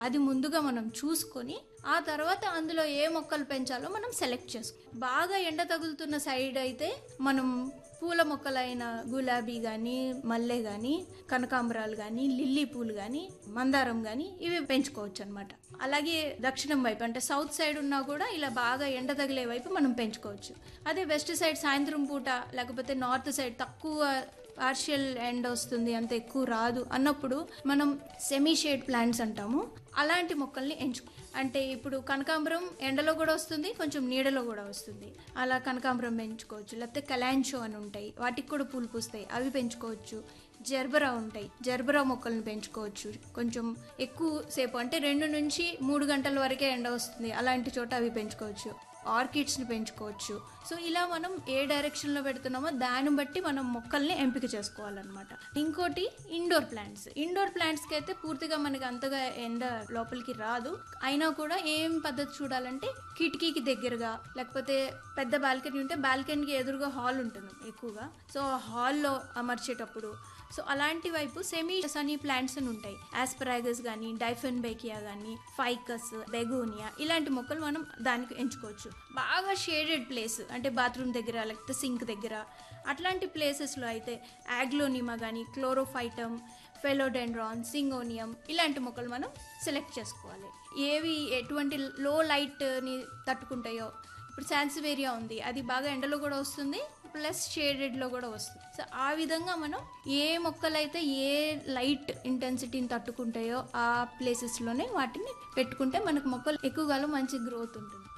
అది ముందుగా మనం చూసుకొని ఆ తర్వాత అందులో ఏ మొక్కలు పెంచాలో మనం సెలెక్ట్ చేసుకో బాగా ఎండ తగులుతున్న సైడ్ అయితే మనం పూల మొక్కలైన గులాబీ కానీ మల్లె కానీ కనకాంబరాలు కానీ లిల్లీ పూలు కానీ మందారం కానీ ఇవి పెంచుకోవచ్చు అనమాట అలాగే దక్షిణం వైపు అంటే సౌత్ సైడ్ ఉన్నా కూడా ఇలా బాగా ఎండ తగిలే వైపు మనం పెంచుకోవచ్చు అదే వెస్ట్ సైడ్ సాయంత్రం పూట లేకపోతే నార్త్ సైడ్ తక్కువ పార్షియల్ ఎండ్ వస్తుంది అంత ఎక్కువ రాదు అన్నప్పుడు మనం సెమీ షేడ్ ప్లాంట్స్ అంటాము అలాంటి మొక్కల్ని ఎంచుకో అంటే ఇప్పుడు కనకాంబరం ఎండలో కూడా వస్తుంది కొంచెం నీడలో కూడా వస్తుంది అలా కనకాంబరం పెంచుకోవచ్చు లేకపోతే కలాంచో అని ఉంటాయి వాటికి కూడా పూలు పూస్తాయి అవి పెంచుకోవచ్చు జర్బరా ఉంటాయి జర్బరా మొక్కలను పెంచుకోవచ్చు కొంచెం ఎక్కువ సేపు అంటే రెండు నుంచి మూడు గంటల వరకే ఎండ వస్తుంది అలాంటి చోట అవి పెంచుకోవచ్చు ఆర్కిడ్స్ని పెంచుకోవచ్చు సో ఇలా మనం ఏ డైరెక్షన్లో పెడుతున్నామో దాన్ని బట్టి మనం మొక్కల్ని ఎంపిక చేసుకోవాలన్నమాట ఇంకోటి ఇండోర్ ప్లాంట్స్ ఇండోర్ ప్లాంట్స్కి అయితే పూర్తిగా మనకి అంతగా ఎండ లోపలికి రాదు అయినా కూడా ఏం పద్ధతి చూడాలంటే కిటికీకి దగ్గరగా లేకపోతే పెద్ద బాల్కనీ ఉంటే బాల్కనీకి ఎదురుగా హాల్ ఉంటుంది ఎక్కువగా సో ఆ హాల్లో అమర్చేటప్పుడు సో అలాంటి వైపు సెమీ సనీ ప్లాంట్స్ అని ఉంటాయి ఆస్పరాగస్ కానీ డైఫెన్ బేకియా కానీ ఫైకస్ బెగోనియా ఇలాంటి మొక్కలు మనం దానికి ఎంచుకోవచ్చు బాగా షేడెడ్ ప్లేస్ అంటే బాత్రూమ్ దగ్గర లేకపోతే సింక్ దగ్గర అట్లాంటి ప్లేసెస్లో అయితే యాగ్లోనిమా కానీ క్లోరోఫైటమ్ ఫెలోడెండ్రాన్ సింగోనియం ఇలాంటి మొక్కలు మనం సెలెక్ట్ చేసుకోవాలి ఏవి ఎటువంటి లో లైట్ని తట్టుకుంటాయో ఇప్పుడు సాన్సివేరియా ఉంది అది బాగా ఎండలో కూడా వస్తుంది ప్లస్ షేడెడ్లో కూడా వస్తుంది సో ఆ విధంగా మనం ఏ మొక్కలైతే ఏ లైట్ ఇంటెన్సిటీని తట్టుకుంటాయో ఆ ప్లేసెస్లోనే వాటిని పెట్టుకుంటే మనకు మొక్కలు ఎక్కువ కాలం మంచి గ్రోత్ ఉంటుంది